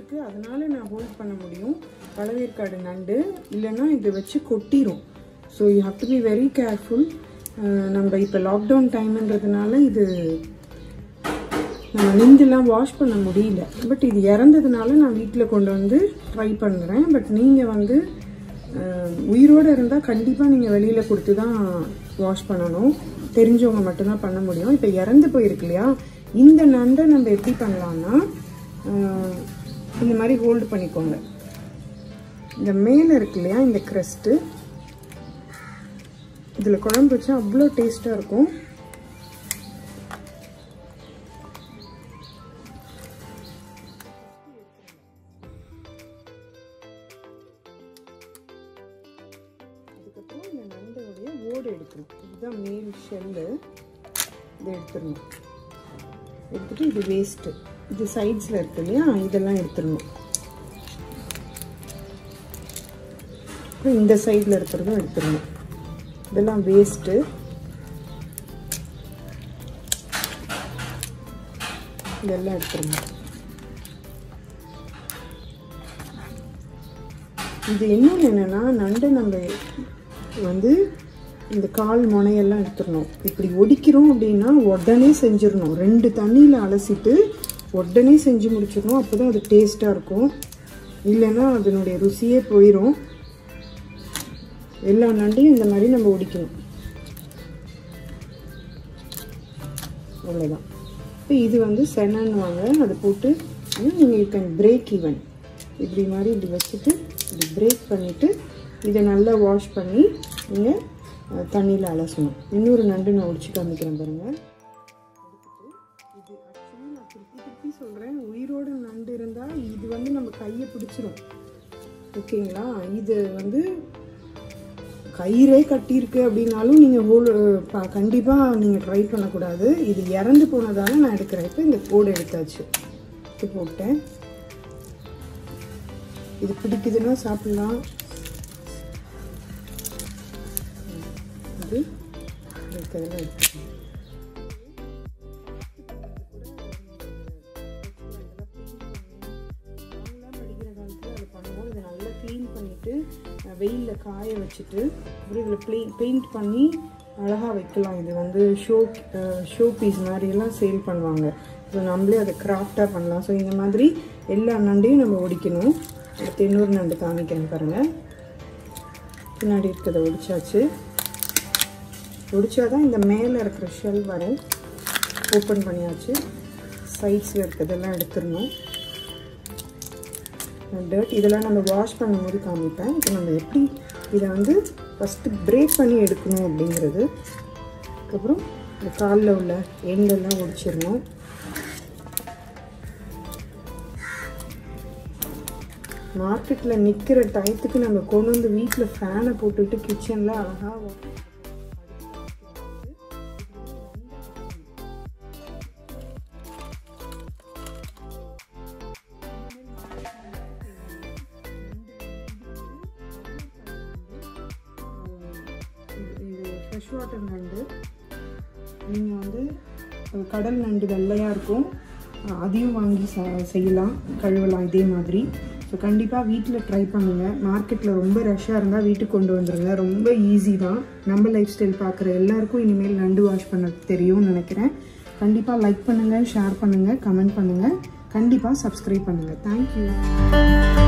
இருக்குது அதனால நான் ஹோல்ட் பண்ண முடியும் பழவேற்காடு நண்டு இல்லைன்னா இதை வச்சு கொட்டிரும் so you have to be very careful நம்ம இப்போ லாக்டவுன் டைம்ன்றதுனால இது நம்ம நெஞ்செல்லாம் வாஷ் பண்ண முடியல பட் இது இறந்ததுனால நான் வீட்டில் கொண்டு வந்து ட்ரை பண்ணுறேன் பட் நீங்கள் வந்து அஹ், உயிரோடு இருந்தால் கண்டிப்பாக நீங்கள் வெளியில் கொடுத்து தான் வாஷ் பண்ணணும் தெரிஞ்சவங்க மட்டும்தான் பண்ண முடியும் இப்போ இறந்து போயிருக்கு இல்லையா இந்த நண்டை நம்ம எப்படி பண்ணலாம்னா அஹ், இந்த மாதிரி ஹோல்டு பண்ணிக்கோங்க இந்த மேலே இருக்கு இல்லையா இந்த க்ரஸ்ட்டு இதில் குழம்பு வச்சா அவ்வளோ டேஸ்ட்டாக இருக்கும் அதுக்கப்புறம் இந்த நண்டோடைய ஓடு எடுக்கணும் இதுதான் மேல் ஷெல்லு இதை எடுத்துடணும் எடுத்துட்டு இது வேஸ்ட்டு இது சைட்ஸில் இருக்கு இல்லையா இதெல்லாம் எடுத்துடணும் அப்புறம் இந்த சைடில் இருக்கிறதும் எடுத்துடணும் இதெல்லாம் வேஸ்ட்டு இதெல்லாம் எடுத்துடணும் இது இன்னொன்று என்னென்னா நண்டை நம்ம வந்து இந்த கால் முனையெல்லாம் எடுத்துடணும் இப்படி ஒடிக்கிறோம் அப்படின்னா உடனே செஞ்சிடணும் ரெண்டு தண்ணியில் அலசிட்டு உடனே செஞ்சு முடிச்சிடணும் அப்போ தான் அது டேஸ்ட்டாக இருக்கும் இல்லைன்னா அதனுடைய ருசியே போயிடும் எல்லா நண்டையும் இந்த மாதிரி நம்ம ஒடிக்கணும் அவ்வளோதான் இப்போ இது வந்து செனன்னுவாங்க அதை போட்டு நீங்கள் யூ கேன் பிரேக் ஈவன் இப்படி மாதிரி இப்படி வச்சுட்டு இப்படி பிரேக் பண்ணிவிட்டு இதை நல்லா வாஷ் பண்ணி நீங்கள் தண்ணியில் அலசணும் இன்னொரு நண்டு நான் ஒடிச்சு காமிக்கிறேன் பாருங்கள் இது ஆக்சுவலி நான் திருப்பி திருப்பி சொல்கிறேன் உயிரோட நண்டு இருந்தால் இது வந்து நம்ம கையை பிடிச்சிரும் ஓகேங்களா இது வந்து கயிறே கட்டியிருக்கு அப்படின்னாலும் நீங்கள் ஹோல் கண்டிப்பாக நீங்கள் ட்ரை பண்ணக்கூடாது இது இறந்து போனதால நான் எடுக்கிறேன் இப்போ இந்த கோடு எடுத்தாச்சு இது போட்டேன் இது பிடிக்குதுன்னா சாப்பிடலாம் இது இருக்கிறதெல்லாம் எடுத்துக்கணும் நாங்களாம் படிக்கிற காலத்தில் அதை பண்ணுவோம் இதை நல்லா க்ளீன் பண்ணிவிட்டு வெயிலில் காய வச்சுட்டு அப்புறம் இதில் ப்ளே பெயிண்ட் பண்ணி அழகாக வைக்கலாம் இது வந்து ஷோ ஷோ பீஸ் மாதிரியெல்லாம் சேல் பண்ணுவாங்க ஸோ நம்மளே அதை கிராஃப்டாக பண்ணலாம் ஸோ இந்த மாதிரி எல்லா நண்டையும் நம்ம ஒடிக்கணும் அடுத்து இன்னொரு நண்டு காமிக்கிறேன் பாருங்கள் பின்னாடி இருக்கிறத ஒடிச்சாச்சு ஒடிச்சாதான் இந்த மேலே இருக்கிற ஷெல் வரும் ஓப்பன் பண்ணியாச்சு சைட்ஸில் இருக்கிறதெல்லாம் எடுத்துடணும் டர்ட் இதெல்லாம் நம்ம வாஷ் பண்ணும்போது காமிப்பேன் இப்போ நம்ம எப்படி இதை வந்து ஃபஸ்ட்டு பிரேக் பண்ணி எடுக்கணும் அப்படிங்கிறது அதுக்கப்புறம் இந்த காலில் உள்ள எண்டெல்லாம் ஒடிச்சிடணும் மார்க்கெட்டில் நிற்கிற டயத்துக்கு நம்ம கொண்டு வந்து வீட்டில் ஃபேனை போட்டுட்டு கிச்சனில் அழகாக இது ஃப்ரெஷ் வாட்டர் நண்டு நீங்கள் வந்து அஹ், கடல் நண்டு வெள்ளையாக இருக்கும் அஹ், அதையும் வாங்கி ச செய்யலாம் கழுவலாம் இதே மாதிரி ஸோ கண்டிப்பாக வீட்டில் ட்ரை பண்ணுங்கள் மார்க்கெட்டில் ரொம்ப ரஷ்ஷாக இருந்தால் வீட்டுக்கு கொண்டு வந்துடுங்க ரொம்ப ஈஸி தான் நம்ம லைஃப் ஸ்டைல் பார்க்குற எல்லாருக்கும் இனிமேல் நண்டு வாஷ் பண்ண தெரியும்னு நினைக்கிறேன் கண்டிப்பாக லைக் பண்ணுங்கள் ஷேர் பண்ணுங்கள் கமெண்ட் பண்ணுங்கள் கண்டிப்பாக சப்ஸ்கிரைப் பண்ணுங்கள் தேங்க்யூ